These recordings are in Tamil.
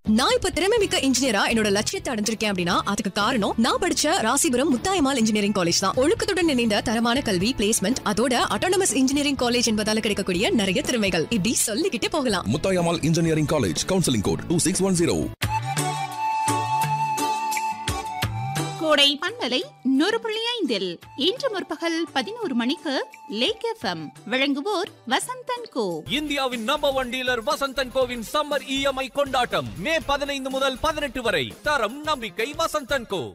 நான் இப்ப திறமை மிக்க இன்ஜினியரா என்னோட லட்சியத்தை அடைஞ்சிருக்கேன் அப்படின்னா அதுக்கு காரணம் நான் படிச்ச ராசிபுரம் முத்தாயமால் இன்ஜினியரிங் காலேஜ் தான் ஒழுக்கத்துடன் இணைந்த தரமான கல்வி பிளேஸ்மெண்ட் அதோட அட்டானமஸ் இன்ஜினியரிங் காலேஜ் என்பதால கிடைக்கக்கூடிய நிறைய திறமைகள் இப்படி சொல்லிக்கிட்டே போகலாம் Muthayammal engineering college counselling code two six one zero Kodai பண்பலை நூறு புள்ளி ஐந்தில் இன்று முற்பகல் பதினோரு மணிக்கு லேக் எஃப்எம் வழங்குவோர் வசந்தன் கோ இந்தியாவின் நம்பர் ஒன் டீலர் வசந்தன் கோவின் சம்மர் இஎம்ஐ கொண்டாட்டம் மே பதினைந்து முதல் பதினெட்டு வரை தரம் நம்பிக்கை வசந்தன் கோ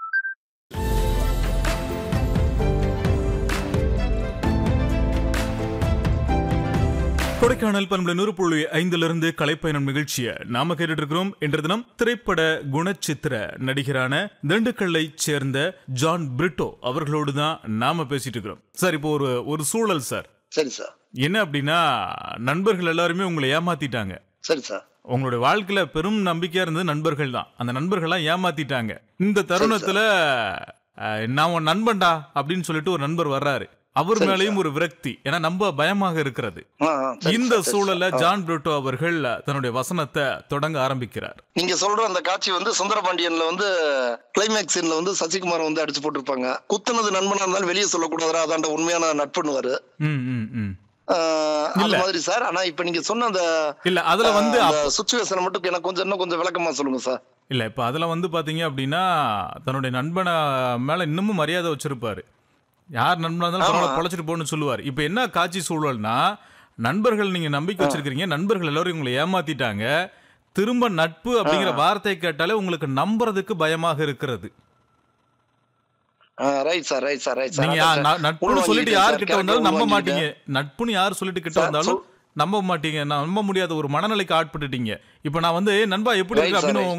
கொடைக்கானல் பண்புல நூறு புள்ளி ஐந்திலிருந்து கலைப்பயணம் நிகழ்ச்சியை நாம கேட்டுட்டு இருக்கிறோம் இன்று தினம் திரைப்பட குணச்சித்திர நடிகரான திண்டுக்கல்லை சேர்ந்த ஜான் பிரிட்டோ அவர்களோடு தான் நாம பேசிட்டு இருக்கிறோம் சார் இப்போ ஒரு ஒரு சூழல் சார் சரி சார் என்ன அப்படின்னா நண்பர்கள் எல்லாருமே உங்களை ஏமாத்திட்டாங்க சரி சார் உங்களுடைய வாழ்க்கையில பெரும் நம்பிக்கையா இருந்தது நண்பர்கள் தான் அந்த நண்பர்கள்லாம் ஏமாத்திட்டாங்க இந்த தருணத்துல அஹ், நான் உன் நண்பன்டா அப்படின்னு சொல்லிட்டு ஒரு நண்பர் வர்றாரு அவர் சரி, மேலேயும் ஒரு விரக்தி ஏன்னா நம்ப பயமாக இருக்கிறது ஆ, ஆ, சரி இந்த சார், சரி சூழல்ல சார். ஆ. ஜான் புரூட்டோ அவர்கள் தன்னுடைய வசனத்தை தொடங்க ஆரம்பிக்கிறார் நீங்க சொல்ற அந்த காட்சி வந்து சுந்தரபாண்டியன்ல வந்து கிளைமேக்ஸ் சீன்ல வந்து சசிகுமார் வந்து அடிச்சு போட்டிருப்பாங்க குத்துனது நண்பனா இருந்தாலும் வெளியே சொல்லக்கூடாதா அதாண்ட உண்மையான நட்புன்னுவாரு ம், ம், ம். ஆஹ், அது இல்ல. மாதிரி சார் ஆனா இப்ப நீங்க சொன்ன அந்த இல்ல அதுல வந்து அந்த அப்ப- சுச்சுவேஷன் மட்டும் எனக்கு கொஞ்சம் இன்னும் கொஞ்சம் விளக்கமா சொல்லுங்க சார் இல்ல இப்ப அதுல வந்து பாத்தீங்க அப்படின்னா தன்னுடைய நண்பனை மேல இன்னமும் மரியாதை வச்சிருப்பாரு யார் நண்பனா இருந்தாலும் பரவாயில்ல ஆமா. பொழைச்சிட்டு போன்னு சொல்லுவார் இப்ப என்ன காட்சி சூழல்னா நண்பர்கள் நீங்க நம்பிக்கை வச்சிருக்கீங்க நண்பர்கள் எல்லாரும் உங்களை ஏமாத்திட்டாங்க திரும்ப நட்பு அப்படிங்கிற வார்த்தை கேட்டாலே உங்களுக்கு நம்புறதுக்கு பயமாக இருக்கிறது right sir right sir right sir நீங்க யா- ந- நட்புன்னு சொல்லிட்டு யார் கிட்ட வந்தாலும் நம்ப மாட்டீங்க நட்புன்னு யார் சொல்லிட்டு கிட்ட சார், வந்தாலும் சொல்- நம்ப மாட்டீங்க நம்ப முடியாத ஒரு மனநிலைக்கு ஆட்பட்டுட்டீங்க இப்ப நான் வந்து நண்பா எப்படி Right, இருக்கு sir, அப்படின்னு right.